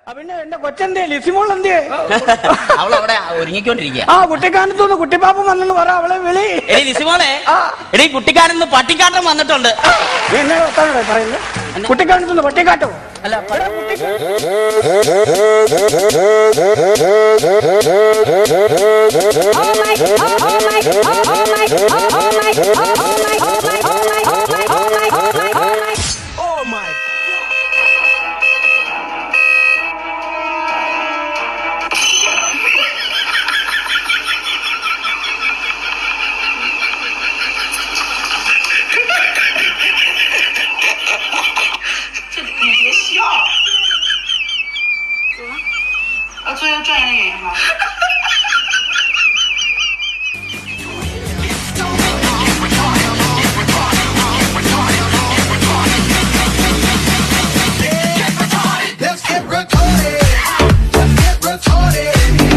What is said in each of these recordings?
ആ, പിന്നെ എന്റെ കൊച്ചെന്തേ ലിസിമോൾ എന്തേ അവളവിടെ ഒരുങ്ങിക്കൊണ്ടിരിക്കുക ആ കുട്ടിക്കാനത്തുനിന്ന് കുട്ടിപ്പാപ്പൻ വന്നെന്ന് പറ അവളെ വിളി എടി ലിസിമോളെ ആ. എടി കുട്ടിക്കാരന്ന് പട്ടിക്കാട്ടം വന്നിട്ടുണ്ട് നീ എന്നെ വർത്താനോടെ പറയുന്നത് കുട്ടിക്കാനത്തുനിന്ന് പട്ടിക്കാട്ടോ അല്ല എടാ, കുട്ടിക്കാ- 你别笑。怎么？要做一个专业的演员吗？ Let's get recorded. Let's get recorded.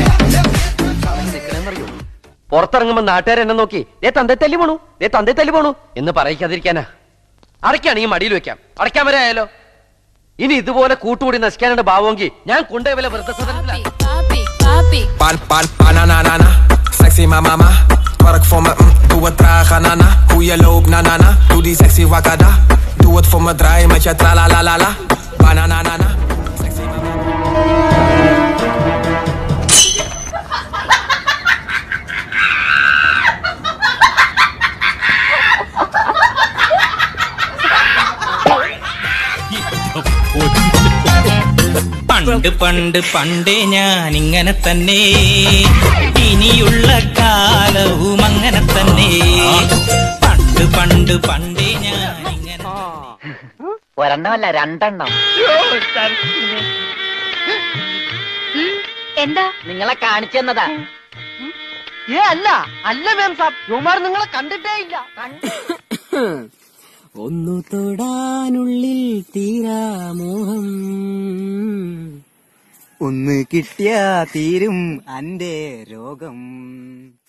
പുറത്തിറങ്ങുമ്പോ നാട്ടുകാർ എന്നെ നോക്കി ദേ തന്തേ തല്ലി പോണു ദേ തന്തേ തല്ലി പോണു എന്ന് പറയിക്കാതിരിക്കാനാ അടയ്ക്കാണെങ്കിൽ മടിയിൽ വെക്കാം അടയ്ക്കാൻ വരെ ആയാലോ ഇനി ഇതുപോലെ കൂട്ടുകൂടി നശിക്കാനുണ്ട് ഭാവമെങ്കിൽ ഞാൻ കൊണ്ടുപോയി വല്ല വൃദ്ധസദനത്തിലാ Papi, papi, Pan, pan, bananana. Sexy mama, mama. Twerk voor me, mm, doe het traag, nana. Hoe je loopt, na na na. Doe die sexy wakada. Doe het voor me, draai met je tra la la la la. Bananana. Sexy mama. പണ്ട് പണ്ട് പണ്ടേ ഞാൻ ഇങ്ങനെ തന്നെ ഇനിയുള്ള കാലവും അങ്ങനെ തന്നെ പണ്ട് പണ്ട് പണ്ടേ ഞാൻ ഇങ്ങനെ ഒരെണ്ണമല്ല രണ്ടെണ്ണം എന്താ നിങ്ങളെ കാണിച്ചു തന്നതാ ഏ അല്ല അല്ല മേം സാബ് യുമാർ നിങ്ങളെ കണ്ടിട്ടേ ഇല്ല ഒന്നു തൊടാനുള്ളിൽ തീരാമോഹം ഒന്ന് കിട്ടിയാ തീരും അന്റെ രോഗം